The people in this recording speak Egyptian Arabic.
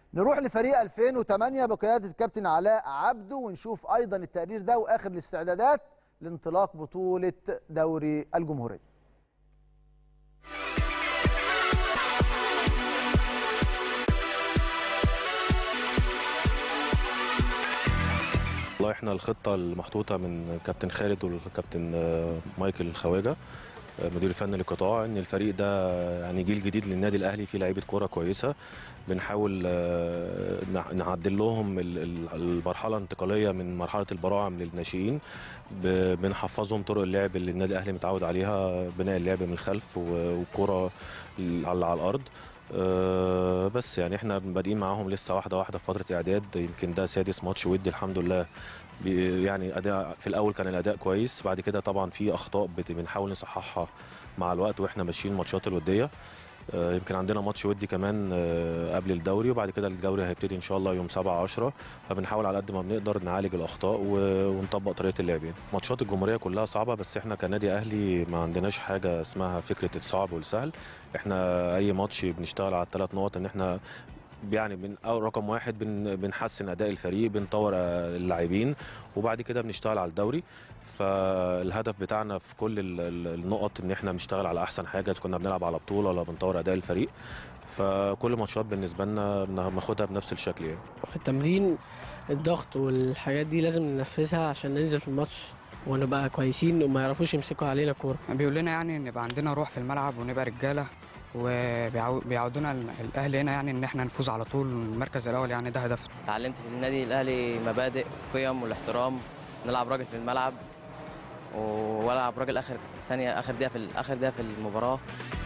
نروح لفريق 2008 بقياده الكابتن علاء عبده ونشوف ايضا التقرير ده واخر الاستعدادات لانطلاق بطوله دوري الجمهوريه والله احنا الخطه المحطوطه من كابتن خالد والكابتن آه، مايكل الخواجه آه، مدير الفني للقطاع ان الفريق ده يعني جيل جديد للنادي الاهلي فيه لعيبه كوره كويسه بنحاول آه، نع- نعدل لهم ال- ال- المرحله الانتقاليه من مرحله البراعم للناشئين ب- بنحفظهم طرق اللعب اللي النادي الاهلي متعود عليها بناء اللعب من الخلف و- والكره ال- على على الارض آه، بس يعني احنا بادئين معاهم لسه واحده واحده في فتره اعداد يمكن ده سادس ماتش ودي الحمد لله بي- يعني اداء في الاول كان الاداء كويس بعد كده طبعا في اخطاء بت- بنحاول نصححها مع الوقت واحنا ماشيين الماتشات الوديه آه، يمكن عندنا ماتش ودي كمان آه، قبل الدوري وبعد كده الدوري هيبتدي ان شاء الله يوم 7 10 فبنحاول على قد ما بنقدر نعالج الاخطاء و- ونطبق طريقه اللعب يعني ماتشات الجمهوريه كلها صعبه بس احنا كنادي اهلي ما عندناش حاجه اسمها فكره الصعب والسهل احنا اي ماتش بنشتغل على الثلاث نقط ان احنا يعني من أول رقم واحد بن بنحسن اداء الفريق بنطور آه، اللاعبين وبعد كده بنشتغل على الدوري فالهدف بتاعنا في كل ال- ال- النقط ان احنا بنشتغل على احسن حاجه إذا كنا بنلعب على بطوله ولا بنطور اداء الفريق فكل الماتشات بالنسبه لنا بناخدها بنفس الشكل يعني في التمرين الضغط والحاجات دي لازم ننفذها عشان ننزل في الماتش ونبقى كويسين وما يعرفوش يمسكوا علينا كورة بيقول لنا يعني نبقى عندنا روح في الملعب ونبقى رجاله وبيعودونا الاهلي هنا يعني ان احنا نفوز على طول المركز الاول يعني ده هدف اتعلمت في النادي الاهلي مبادئ قيم والاحترام نلعب راجل في الملعب والعب راجل اخر ثانيه اخر دقيقه في اخر دقيقه في المباراه